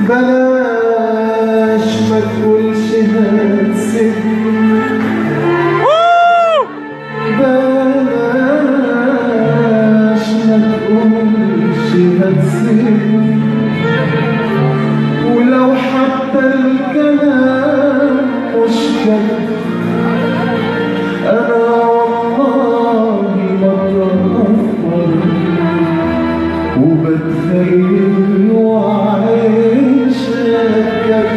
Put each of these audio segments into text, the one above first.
بلاش ما تقولش هتسيبني بلاش ما تقولش هتسيبني ولو حتى الكلام مش كده انا والله ما بتغفر وبتخيل وعايش لك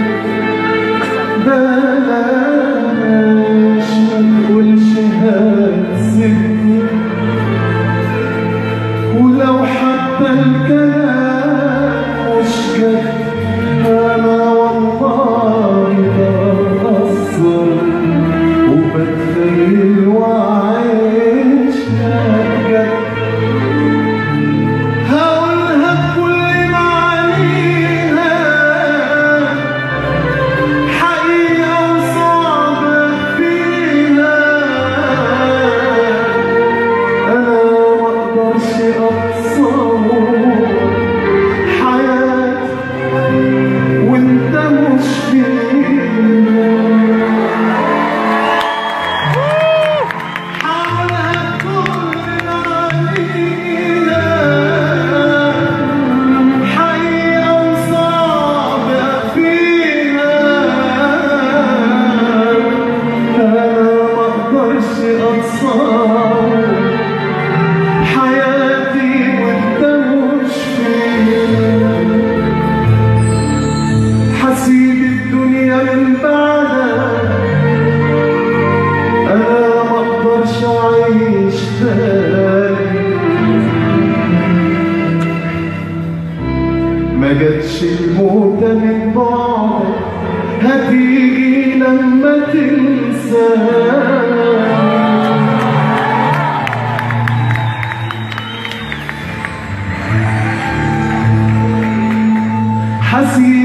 بلاش ما تقولش هتسيبني ولو حتى الكلام مش كده انا والله بتأثر وبتخيل وعايش لك هقولها بكل معانيها حقيقة وصعبة فيها أنا مقدرش أتصور حياتي وأنت مش فيها حاولها بكل معانيها حقيقة وصعبة فيها أنا مقدرش أتصور حياتي وأنت مش فيها حسيب الدنيا من بعدك أنا مقدرش أعيش تاني ما جاتش الموتة من بعدك هتيجي لما تنساني حسيب